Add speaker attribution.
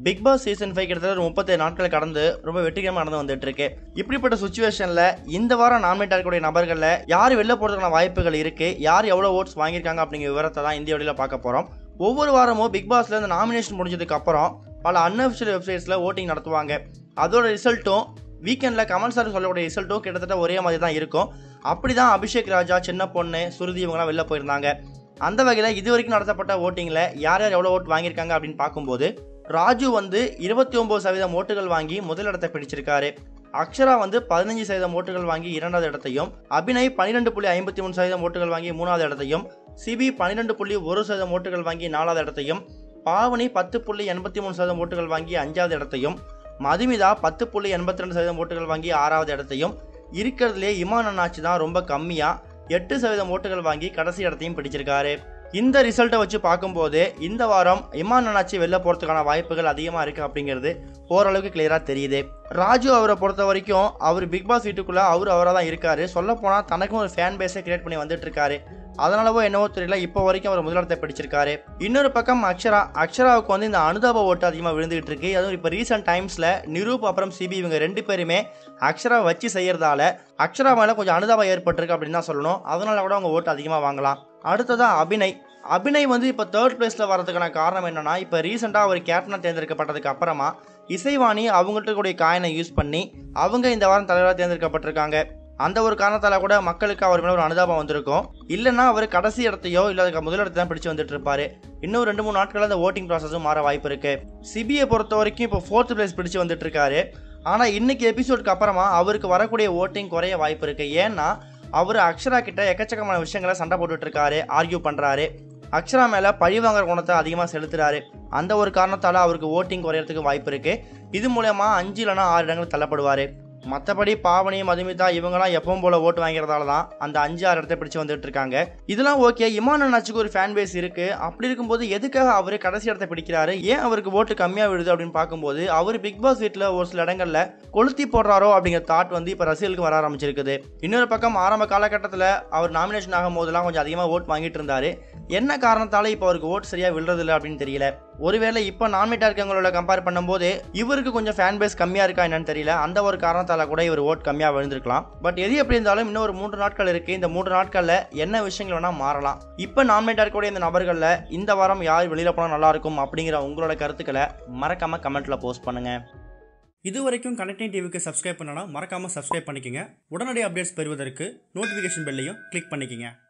Speaker 1: big Boss season five கிட்டத்தட்ட ஒரு முப்பத்தேழு நாட்கள் கடந்து ரொம்ப வெற்றிகரமாக நடந்து வந்துட்டு இருக்கு இப்படிப்பட்ட சுச்சுவேஷன்ல இந்த வாரம் நாமினேட் ஆகக்கூடிய நபர்கள்ல யார் வெளில போறதுக்கான வாய்ப்புகள் இருக்கு யார் எவ்வளவு ஓட்ஸ் வாங்கியிருக்காங்க அப்படிங்கிற விவரத்தை தான் இந்த வீடியோல பார்க்க போறோம் ஒவ்வொரு வாரமும் பிக் பாஸ்ல இந்த நாமினேஷன் முடிஞ்சதுக்கு அப்புறம் பல அன்அஃபிஷியல் வெப்சைட்ஸ்ல ஓட்டிங் நடத்துவாங்க அதோட ரிசல்ட்டும் வீக்கெண்டில் கமல் சார் சொல்லக்கூடிய ரிசல்ட்டும் கிட்டத்தட்ட ஒரே மாதிரி தான் இருக்கும் அப்படி தான் அபிஷேக் ராஜா சின்ன பொண்ணு சுருதி இவங்கலாம் வெளில போயிருந்தாங்க அந்த வகையில் இது வரைக்கும் நடத்தப்பட்ட ஓட்டிங்கில் யார் யார் எவ்வளோ ஓட் வாங்கியிருக்காங்க அப்படின்னு பார்க்கும்போது ராஜு வந்து இருபத்தி ஒம்பது சதவீதம் ஓட்டுகள் வாங்கி முதலிடத்தை பிடிச்சிருக்காரு அக்ஷரா வந்து பதினஞ்சு சதவீதம் ஓட்டுகள் வாங்கி இரண்டாவது இடத்தையும் அபிநய் பன்னிரெண்டு புள்ளி ஐம்பத்தி மூணு சதவீதம் ஓட்டுகள் வாங்கி மூணாவது இடத்தையும் சிபி பன்னிரெண்டு புள்ளி ஒரு சதவீதம் ஓட்டுகள் வாங்கி நாலாவது இடத்தையும் பாவனி பத்து புள்ளி எண்பத்தி மூணு சதவீதம் ஓட்டுகள் வாங்கி அஞ்சாவது இடத்தையும் மதுமிதா பத்து புள்ளி எண்பத்தி ரெண்டு சதவீதம் ஓட்டுகள் வாங்கி ஆறாவது இடத்தையும் இருக்கிறதுலே இமான் அண்ணாச்சி தான் ரொம்ப கம்மியாக எட்டு சதவீதம் ஓட்டுகள் வாங்கி கடைசி இடத்தையும் பிடிச்சிருக்காரு இந்த ரிசல்ட்டை வச்சு பார்க்கும்போது இந்த வாரம் இமான் அண்ணாச்சி வெளில போகிறதுக்கான வாய்ப்புகள் அதிகமாக இருக்குது அப்படிங்கிறது ஓரளவுக்கு கிளியராக தெரியுது ராஜு அவரை பொறுத்த வரைக்கும் அவர் பிக் பாஸ் வீட்டுக்குள்ளே அவர் அவராக தான் இருக்காரு சொல்லப்போனால் தனக்கும் ஒரு ஃபேன் பேஸை கிரியேட் பண்ணி வந்துட்டு இருக்காரு அதனாலவோ என்னவோ தெரியல இப்போ வரைக்கும் அவர் முதலிடத்தை பிடிச்சிருக்காரு இன்னொரு பக்கம் அக்ஷரா அக்ஷராவுக்கு வந்து இந்த அனுதாப ஓட்டு அதிகமாக விழுந்துகிட்டு இருக்கு அதுவும் இப்போ ரீசெண்ட் டைம்ஸில் நிரூப் அப்புறம் சிபி இவங்க ரெண்டு பேருமே அக்ஷரா வச்சு செய்யறதால அக்ஷரா மேலே கொஞ்சம் அனுதாபம் ஏற்பட்டிருக்கு அப்படின்னு தான் சொல்லணும் அதனால கூட அவங்க ஓட்டு அதிகமாக வாங்கலாம் அடுத்ததாக அபிநய் அபிநய் வந்து இப்போ தேர்ட் பிளேஸில் வரதுக்கான காரணம் என்னன்னா இப்போ ரீசெண்டாக அவர் கேப்டனாக தேர்ந்தெடுக்கப்பட்டதுக்கு அப்புறமா இசைவாணி அவங்கள்ட்ட கூடிய காயினை யூஸ் பண்ணி அவங்க இந்த வாரம் தலைவராக தேர்ந்தெடுக்கப்பட்டிருக்காங்க அந்த ஒரு காரணத்தால் கூட மக்களுக்கு அவர் மேலே ஒரு அனுதாபம் வந்திருக்கும் இல்லைன்னா அவர் கடைசி இடத்தையோ இல்லை அதுக்கு முதலிடத்தை தான் பிடிச்சு வந்துட்டு இருப்பாரு இன்னும் ரெண்டு மூணு நாட்களில் அந்த ஓட்டிங் ப்ராசஸும் மாற வாய்ப்பு இருக்கு சிபிஐ பொறுத்த வரைக்கும் இப்போ ஃபோர்த் பிளேஸ் பிடிச்சு வந்துட்டு இருக்காரு ஆனால் இன்னைக்கு எபிசோடுக்கு அப்புறமா அவருக்கு வரக்கூடிய ஓட்டிங் குறைய வாய்ப்பு இருக்கு ஏன்னா அவர் அக்ஷரா கிட்ட எக்கச்சக்கமான விஷயங்களை சண்டை போட்டுட்டு இருக்காரு ஆர்கியூ பண்றாரு அக்ஷரா மேல பழி வாங்குற குணத்தை அதிகமாக செலுத்துறாரு அந்த ஒரு காரணத்தால அவருக்கு ஓட்டிங் குறையறதுக்கு வாய்ப்பு இருக்கு இது மூலயமா அஞ்சு இல்லைனா ஆறு இடங்கள் தள்ளப்படுவார் மற்றபடி பாவனி மதுமிதா இவங்கலாம் எப்பவும் போல ஓட்டு வாங்கிறதால தான் அந்த அஞ்சு ஆறு இடத்தை பிடிச்சு வந்துட்டு இருக்காங்க இதெல்லாம் ஓகே இமான் அண்ணாச்சுக்கு ஒரு ஃபேன் பேஸ் இருக்கு அப்படி இருக்கும்போது எதுக்காக அவர் கடைசி இடத்தை பிடிக்கிறாரு ஏன் அவருக்கு ஓட்டு கம்மியாக விழுது அப்படின்னு பார்க்கும்போது அவர் பிக் பாஸ் வீட்டில் ஒரு சில இடங்கள்ல கொளுத்தி போடுறாரோ அப்படிங்கிற தாட் வந்து இப்போ ரசிகர்களுக்கு வர ஆரம்பிச்சிருக்குது இன்னொரு பக்கம் ஆரம்ப காலகட்டத்தில் அவர் நாமினேஷன் ஆகும் போதெல்லாம் கொஞ்சம் அதிகமாக ஓட் வாங்கிட்டு இருந்தாரு என்ன காரணத்தால இப்போ அவருக்கு ஓட் சரியாக விழுறதில்ல அப்படின்னு தெரியல ஒருவேளை இப்போ நாமினேட்டாக இருக்கவங்களோட கம்பேர் பண்ணும்போது இவருக்கு கொஞ்சம் ஃபேன் பேஸ் கம்மியாக இருக்கா என்னன்னு தெரியல அந்த ஒரு காரணத்தால கூட இவர் ஓட் கம்மியாக விழுந்திருக்கலாம் பட் எது எப்படி இருந்தாலும் இன்னும் ஒரு மூன்று நாட்கள் இருக்கு இந்த மூன்று நாட்களில் என்ன விஷயங்கள் வேணால் மாறலாம் இப்போ நாமினேட்டாக இருக்கக்கூடிய இந்த நபர்களில் இந்த வாரம் யார் வெளியில் போனால் நல்லா இருக்கும் அப்படிங்கிற உங்களோட கருத்துக்களை மறக்காம கமெண்ட்ல போஸ்ட் பண்ணுங்க
Speaker 2: இது வரைக்கும் கனெக்டிங் டிவிக்கு சப்ஸ்கிரைப் பண்ணனா மறக்காமல் சப்ஸ்கிரைப் பண்ணிக்கங்க உடனடி அப்டேட்ஸ் பெறுவதற்கு நோட்டிஃபிகேஷன் பெல்லையும் கிளிக் பண்ணிக்கங்க